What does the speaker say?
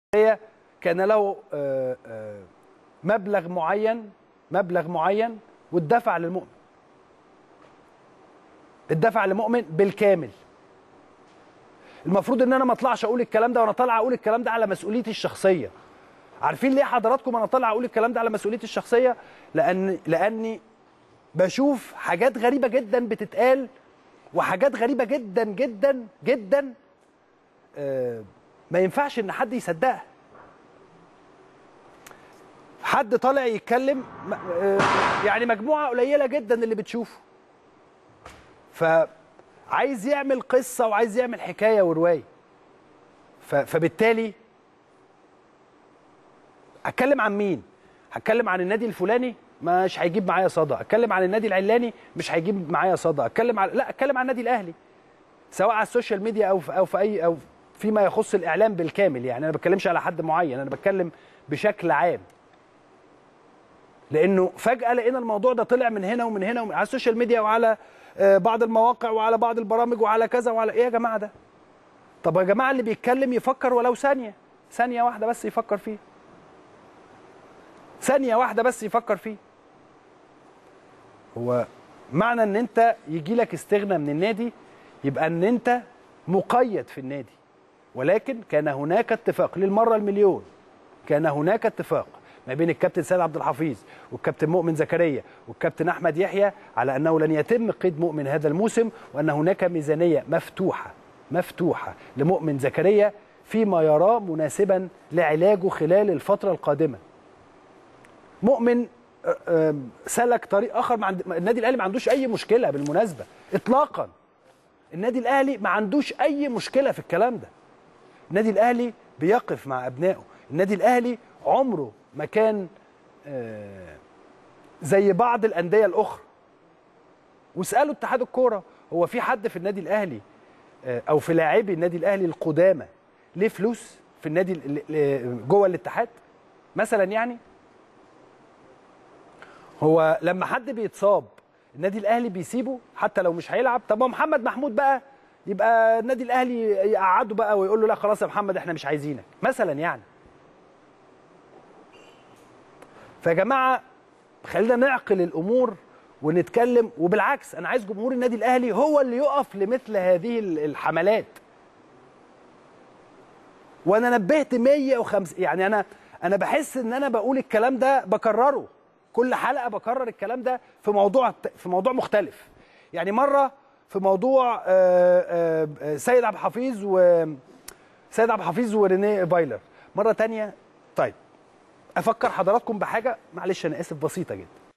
هي كان له آه، آه، مبلغ معين مبلغ معين واتدفع للمؤمن اتدفع للمؤمن بالكامل المفروض ان انا ما اطلعش اقول الكلام ده وانا طالع اقول الكلام ده على مسؤوليتي الشخصيه عارفين ليه حضراتكم انا طالع اقول الكلام ده على مسؤوليتي الشخصيه لان لاني بشوف حاجات غريبه جدا بتتقال وحاجات غريبه جدا جدا جدا آه، ما ينفعش ان حد يصدقها حد طالع يتكلم م- آه، يعني مجموعه قليله جدا اللي بتشوفه فعايز يعمل قصه وعايز يعمل حكايه وروايه ف- فبالتالي اتكلم عن مين هتكلم عن النادي الفلاني مش هيجيب معايا صدى اتكلم عن النادي العلاني مش هيجيب معايا صدى اتكلم عن لا اتكلم عن النادي الاهلي سواء على السوشيال ميديا او في او في اي او فيما يخص الاعلام بالكامل يعني انا ما بتكلمش على حد معين انا بتكلم بشكل عام لانه فجاه لقينا الموضوع ده طلع من هنا ومن هنا ومن على السوشيال ميديا وعلى آه، بعض المواقع وعلى بعض البرامج وعلى كذا وعلى ايه يا جماعه ده طب يا جماعه اللي بيتكلم يفكر ولو ثانيه ثانيه واحده بس يفكر فيه ثانيه واحده بس يفكر فيه هو معنى ان انت يجي لك استغنى من النادي يبقى ان انت مقيد في النادي ولكن كان هناك اتفاق للمره المليون كان هناك اتفاق ما بين الكابتن سيد عبد الحفيظ والكابتن مؤمن زكريا والكابتن احمد يحيى على انه لن يتم قيد مؤمن هذا الموسم وان هناك ميزانيه مفتوحه مفتوحه لمؤمن زكريا فيما يراه مناسبا لعلاجه خلال الفتره القادمه مؤمن آه، آه، سلك طريق اخر مع النادي الاهلي ما عندوش اي مشكله بالمناسبه اطلاقا النادي الاهلي ما عندوش اي مشكله في الكلام ده النادي الاهلي بيقف مع ابنائه النادي الاهلي عمره ما كان آه، زي بعض الانديه الاخرى واسالوا اتحاد الكوره هو في حد في النادي الاهلي آه، او في لاعبي النادي الاهلي القدامى ليه فلوس في النادي ال- ال- جوه الاتحاد مثلا يعني هو لما حد بيتصاب النادي الاهلي بيسيبه حتى لو مش هيلعب طب ما محمد محمود بقى يبقى النادي الاهلي يقعده بقى ويقول له لا خلاص يا محمد احنا مش عايزينك مثلا يعني فيا جماعه خلينا نعقل الامور ونتكلم وبالعكس انا عايز جمهور النادي الاهلي هو اللي يقف لمثل هذه الحملات وانا نبهت 150 يعني انا انا بحس ان انا بقول الكلام ده بكرره كل حلقه بكرر الكلام ده في موضوع في موضوع مختلف يعني مره في موضوع آه، آه، آه، سيد عبد الحفيظ و سيد عبد الحفيظ ورينيه بايلر مره تانية طيب افكر حضراتكم بحاجه معلش انا اسف بسيطه جدا